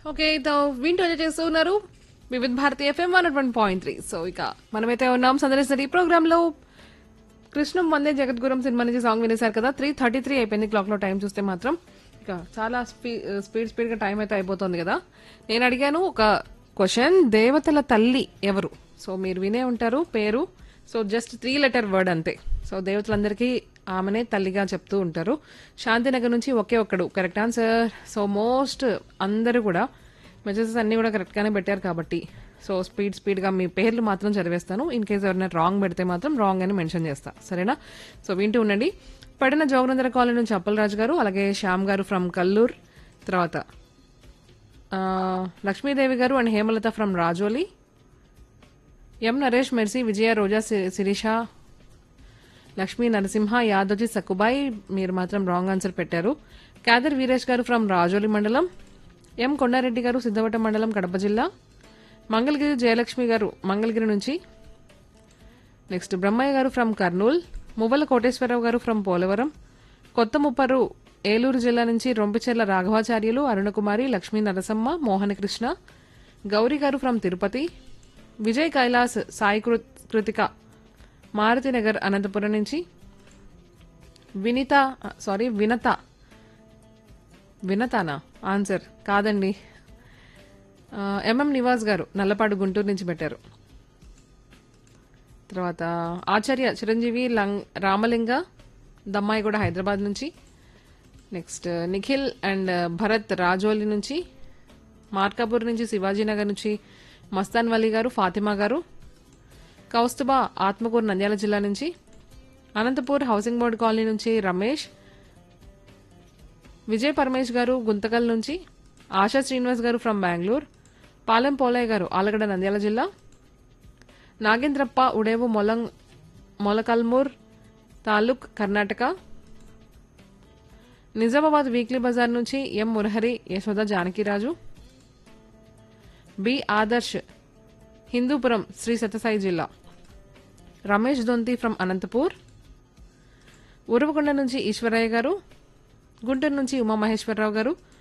okay తో వింటూ enjoy చేస్తూ ఉన్నారు Vividh Bharati FM one one point three so ఇక మనమైతే ఉన్నాం సందర్శిస్తున్న ఈ ప్రోగ్రామ్ లో కృష్ణం వందే జగద్గురం సినిమా నుంచి సాంగ్ వినేశారు కదా త్రీ థర్టీ త్రీ అయిపోయింది క్లాక్ లో టైం చూస్తే మాత్రం ఇక చాలా స్పీడ్ స్పీడ్ స్పీడ్ గా టైం అయితే అయిపోతుంది కదా నేను అడిగాను ఒక క్వశ్చన్ దేవతల తల్లి ఎవరు సో మీరు వినే ఉంటారు పేరు so just three letter word అంతే సో దేవతలందరికీ ఆమెనే తల్లిగా చెప్తూ ఉంటారు శాంతినగర్ నుంచి ఒకే ఒక్కడు కరెక్ట్ ఆన్సర్ సో మోస్ట్ అందరూ కూడా మెసేజెస్ అన్ని కూడా కరెక్ట్ గానే పెట్టారు కాబట్టి సో స్పీడ్ స్పీడ్ గా మీ పేర్లు మాత్రం చదివేస్తాను ఇన్ కేస్ ఎవరైనా రాంగ్ పెడితే మాత్రం రాంగ్ అని మెన్షన్ చేస్తా సరేనా సో వింటూ ఉండండి పడిన జోగనందర కాలనీ నుంచి అప్పలరాజు గారు అలాగే శ్యామ్ గారు ఫ్రమ్ కల్లూర్ తర్వాత ఆ, లక్ష్మీదేవి గారు and Hemalatha from Rajoli M Naresh Mercy Vijaya Roja సి- శిరీష లక్ష్మీ నరసింహ యాదవ్జీ సక్కుబాయ్ మీరు మాత్రం రాంగ్ ఆన్సర్ పెట్టారు కాదర్ వీరేష్ గారు ఫ్రమ్ రాజోలి మండలం ఎం కొండారెడ్డి గారు సిద్ధవట మండలం కడప జిల్లా మంగళగిరి జయలక్ష్మి గారు మంగళగిరి నుంచి నెక్స్ట్ బ్రహ్మయ్య గారు ఫ్రమ్ కర్నూల్ మువ్వల కోటేశ్వరరావు గారు ఫ్రమ్ పోలవరం కొత్త ముప్పరు ఏలూరు జిల్లా నుంచి రొంపిచెర్ల రాఘవాచార్యులు అరుణకుమారి లక్ష్మీ నరసమ్మ మోహనకృష్ణ గౌరీ గారు ఫ్రమ్ తిరుపతి విజయ్ కైలాస్ సాయి కృ- కృతిక మారుతినగర్ అనంతపురం నుంచి వినిత సారీ వినత వినతానా ఆన్సర్ కాదండి ఆ, ఎంఎం నివాస్ గారు నల్లపాడు గుంటూరు నుంచి పెట్టారు తర్వాత ఆచార్య చిరంజీవి లంగ్ రామలింగ దమ్మాయి కూడా హైదరాబాద్ నుంచి నెక్స్ట్ నిఖిల్ అండ్ భరత్ రాజోలి నుంచి మార్కాపూర్ నుంచి శివాజీనగర్ నుంచి మస్తాన్ వలీ గారు ఫాతిమా గారు కౌస్తుబా ఆత్మకూరు నంద్యాల జిల్లా నుంచి అనంతపూర్ హౌసింగ్ బోర్డు కాలనీ నుంచి రమేష్ విజయ్ పరమేష్ గారు గుంతకల్ నుంచి ఆశా శ్రీనివాస్ గారు ఫ్రమ్ బెంగళూరు పాలెం పోలయ్య గారు ఆలగడ్డ నంద్యాల జిల్లా నాగేంద్రప్ప ఉడేవు మొలంగ్ మొలకల్మూర్ తాలూక్ కర్ణాటక నిజామాబాద్ వీక్లీ బజార్ నుంచి ఎం మురహరి యశోద జానకిరాజు బి ఆదర్శ్ హిందూపురం శ్రీ సత్యసాయి జిల్లా రమేష్ దొంతి ఫ్రమ్ అనంతపూర్ ఉరవకొండ నుంచి ఈశ్వరయ్య గారు గుంటూరు నుంచి ఉమామహేశ్వరరావు గారు